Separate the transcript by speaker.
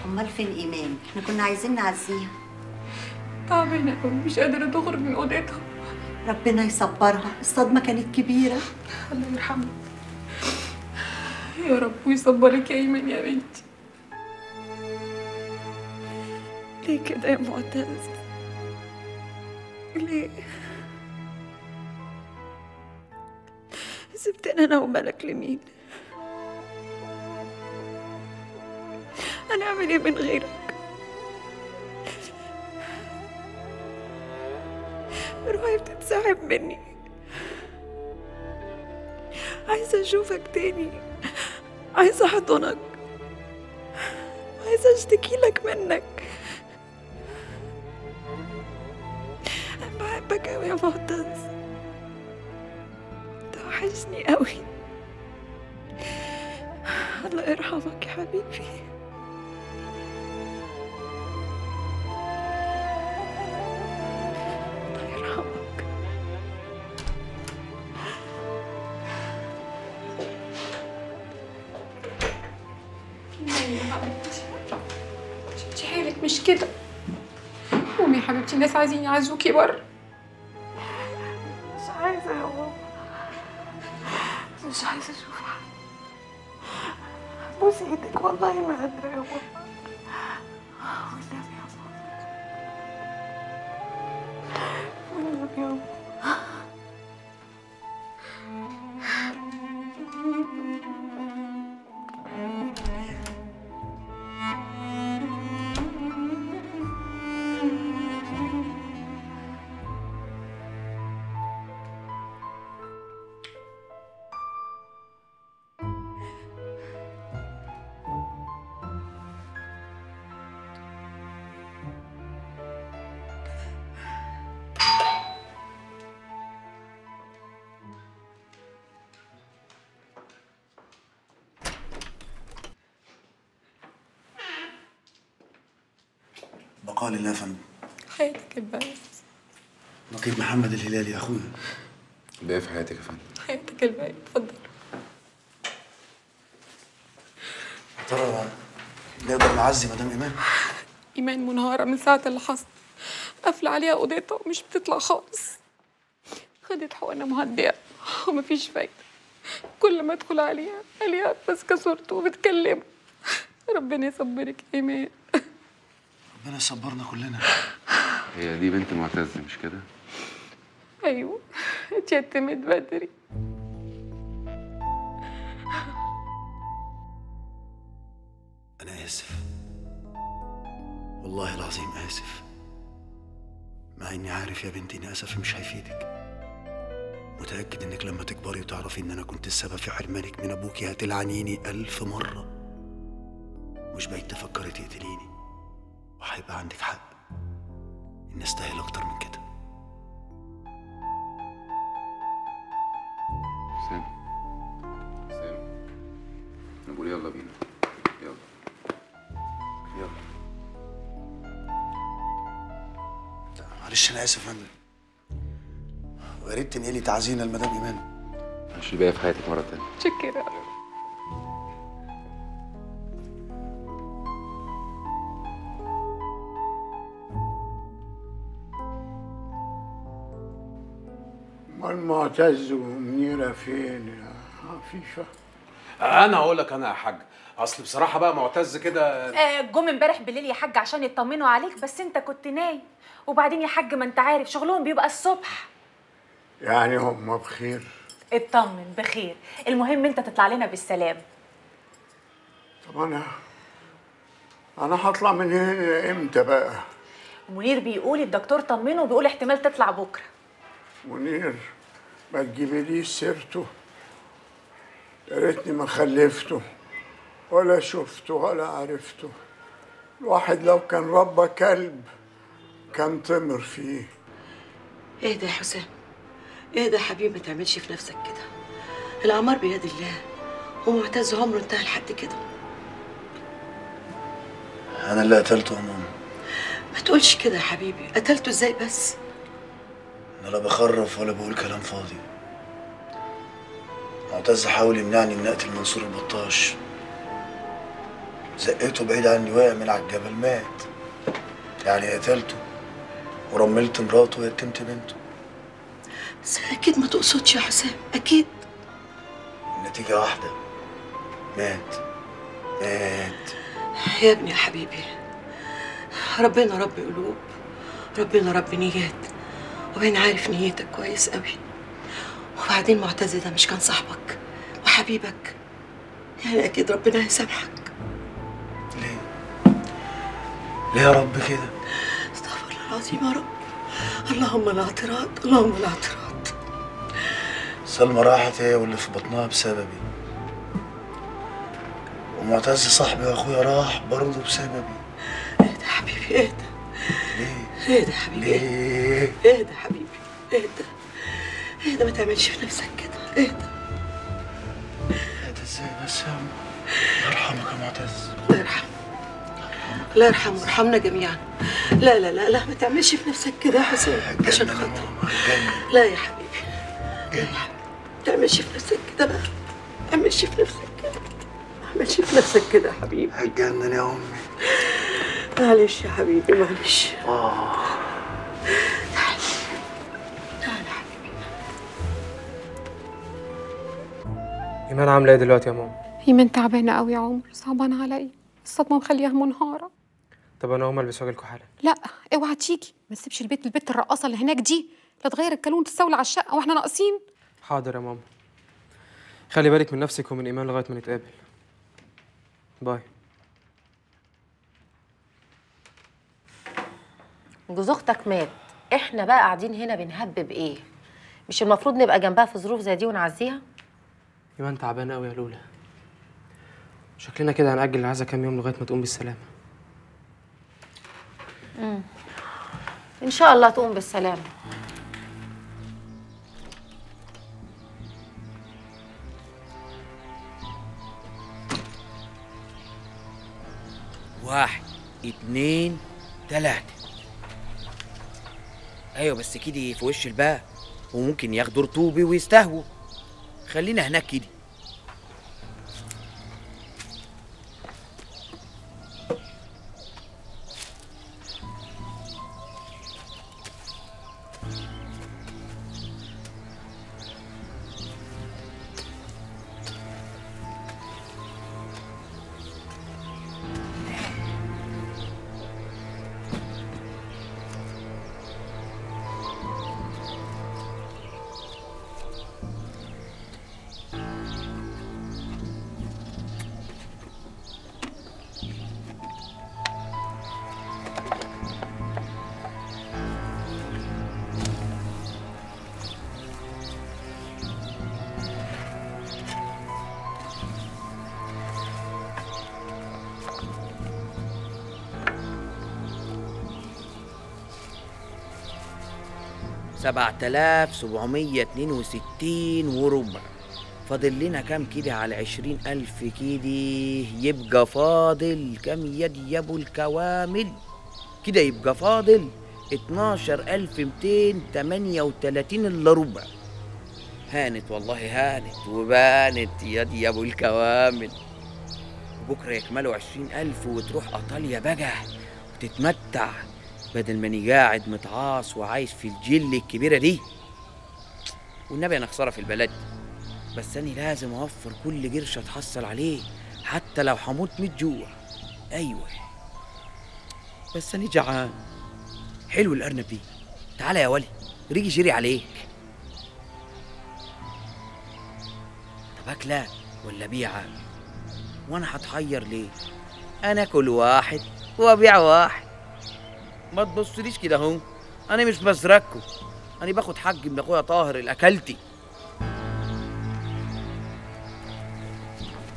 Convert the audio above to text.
Speaker 1: امال فين ايمان احنا كنا عايزين نعزيها
Speaker 2: تعبانة قوي مش قادرة تخرج من أوضتها
Speaker 1: ربنا يصبرها الصدمه كانت كبيره
Speaker 2: الله يرحمها يا رب ويصبرك يا إيمان يا بنتي ليه كده يا معتز ليه سبتنا أنا وملك لمين هنعمل إيه من غيرك روحي بتتسحب مني عايزة أشوفك تاني عايزة أحضنك عايزة أشتكي لك منك أنا بحبك أوي يا معتز توحشني أوي الله يرحمك يا حبيبي الله يرحمك نايمة يا حبيبتي شفتي حالك مش كده قومي يا حبيبتي الناس عايزين يعزوكي بره مش عايزة يا ماما مش عايزة أشوف حد بوسي إيدك والله ما قادرة يا ماما والنبي يا ماما والنبي يا ماما
Speaker 3: بقاء لله يا فندم
Speaker 2: حياتك الباقية
Speaker 3: نقيب محمد الهلالي يا اخويا
Speaker 4: باقي في حياتك يا فندم
Speaker 2: حياتك الباقية اتفضل
Speaker 3: يا ترى نقدر نعزي مدام ايمان
Speaker 2: إيمان منهارة من ساعة اللي حصل قافلة عليها أوضتها ومش بتطلع خالص خدت حقنة مهدئة ومفيش فايدة كل ما أدخل عليها عليها ماسكة صورته وبتكلمه ربنا يصبرك يا إيمان
Speaker 3: ربنا يصبرنا كلنا
Speaker 4: هي دي بنت معتز مش كده؟
Speaker 2: أيوه اتيتمت بدري
Speaker 3: انا اسف والله العظيم اسف مع اني عارف يا بنتي ان اسفي مش هيفيدك متاكد انك لما تكبري وتعرفي ان انا كنت السبب في حرمانك من ابوكي هتلعنيني الف مره مش بعيد تفكري تقتليني وهيبقى عندك حق ان استاهل اكتر من كده
Speaker 4: سام سام انا بقول يلا بينا يلا يلا
Speaker 3: معلش انا اسف يا فندم ويا ريت تنقلي تعزينا لمدام ايمان
Speaker 4: مش اللي باقي في حياتك مرة تانية
Speaker 2: شكرا
Speaker 5: امال معتز ومنيرة فين يا عفيفة؟
Speaker 6: انا هقول لك انا يا حاج اصل بصراحه بقى معتز كده
Speaker 7: آه، جم امبارح بالليل يا حاج عشان يطمنوا عليك بس انت كنت نايم وبعدين يا حاج ما انت عارف شغلهم بيبقى الصبح
Speaker 5: يعني هم بخير
Speaker 7: اطمن بخير المهم انت تطلع لنا بالسلام
Speaker 5: طب انا انا هطلع من هنا امتى بقى؟
Speaker 7: منير بيقول الدكتور طمنه وبيقول احتمال تطلع بكره
Speaker 5: منير ما تجيبليش سيرته يا ريتني ما خلفته ولا شفته ولا عرفته الواحد لو كان ربى كلب كان طمر فيه
Speaker 8: اهدى يا حسام اهدى يا حبيبي ما تعملش في نفسك كده الأعمار بيد الله ومعتز عمره انتهى لحد كده
Speaker 3: انا اللي قتلته يا ماما
Speaker 8: ما تقولش كده يا حبيبي قتلته ازاي بس
Speaker 3: انا لا بخرف ولا بقول كلام فاضي معتز حاول يمنعني من اقتل منصور البطاش زقيته بعيد عني وقع من على الجبل مات يعني قتلته ورملت مراته ويتمت بنته
Speaker 8: بس اكيد ما تقصدش يا حسام اكيد
Speaker 3: النتيجة واحدة مات مات
Speaker 8: يا ابني يا حبيبي ربنا رب قلوب ربنا رب نيات وبين عارف نيتك كويس قوي وبعدين معتز ده مش كان صاحبك وحبيبك يعني اكيد ربنا هيسامحك
Speaker 3: ليه؟ ليه يا رب كده؟
Speaker 8: استغفر الله العظيم يا رب اللهم لا اعتراض اللهم لا اعتراض
Speaker 3: سلمى راحت هي واللي في بطنها بسببي ومعتز صاحبي واخويا راح برضه بسببي
Speaker 8: اهدى يا حبيبي اهدى
Speaker 3: ليه؟
Speaker 8: اهدى يا حبيبي اهدى
Speaker 3: ليه؟
Speaker 8: اهدى يا حبيبي اهدى اهدى ما تعملش في نفسك كده اهدى
Speaker 3: هذا ازاي بس يا عم الله يرحمك يا معتز
Speaker 8: الله يرحمه الله يرحمه ويرحمنا جميعا لا لا لا لا ما تعملش في نفسك كده يا حسين عشان
Speaker 3: هتجنن يا
Speaker 8: خاطري
Speaker 3: ماما هتجنن
Speaker 8: لا يا حبيبي لا يا حبيبي ما تعملش في نفسك كده بقى ما تعملش في نفسك كده ما تعملش في نفسك كده يا حبيبي
Speaker 3: هتجنن يا امي
Speaker 8: معلش يا حبيبي معلش
Speaker 3: اه
Speaker 8: تعال تعال يا حبيبي
Speaker 9: إيمان عاملة إيه دلوقتي يا ماما؟
Speaker 2: ايمان تعبانه قوي يا عمر صعبان عليا الصدمه مخليها منهاره
Speaker 9: طب أنا هقوم ألبس واجيلكوا حالا
Speaker 2: لا اوعى تيجي ما تسيبش البيت البت الرقاصه اللي هناك دي لا تغير الكالون وتستولي على الشقه واحنا ناقصين
Speaker 9: حاضر يا ماما خلي بالك من نفسك ومن إيمان لغاية ما نتقابل باي
Speaker 10: جوز اختك مات احنا بقى قاعدين هنا بنهبب ايه مش المفروض نبقى جنبها في ظروف زي دي ونعزيها
Speaker 9: إيمان تعبانة أوي يا لولا شكلنا كده هنأجل العزا كام يوم لغاية ما تقوم بالسلامة
Speaker 10: ان شاء الله تقوم بالسلامه
Speaker 11: واحد اتنين تلاتة ايوه بس كده في وش الباب وممكن ياخدوا رطوبي ويستهووا خلينا هناك كده سبعة آلاف سبعمية اتنين وستين وربع فاضل لنا كام كده على عشرين ألف كده يبقى فاضل كام يد يابو الكوامل كده يبقى فاضل اتناشر ألف ميتين تمانية وتلاتين إلا ربع هانت والله هانت وبانت يد يابو الكوامل بكرة يكملوا عشرين ألف وتروح إيطاليا بقى وتتمتع بدل ما اني قاعد متعاص وعايش في الجل الكبيرة دي والنبي أنا خسارة في البلد بس أنا لازم أوفر كل قرش أتحصل عليه حتى لو هموت من الجوع أيوه بس أنا جعان حلو الأرنب دي تعالى يا ولي ريجي جري عليك طب أكلة ولا بيعة وأنا هتحير ليه أنا أكل واحد وأبيع واحد ما تبصليش كده اهو انا مش بسرقكم انا باخد حق من اخويا طاهر اللي اكلتي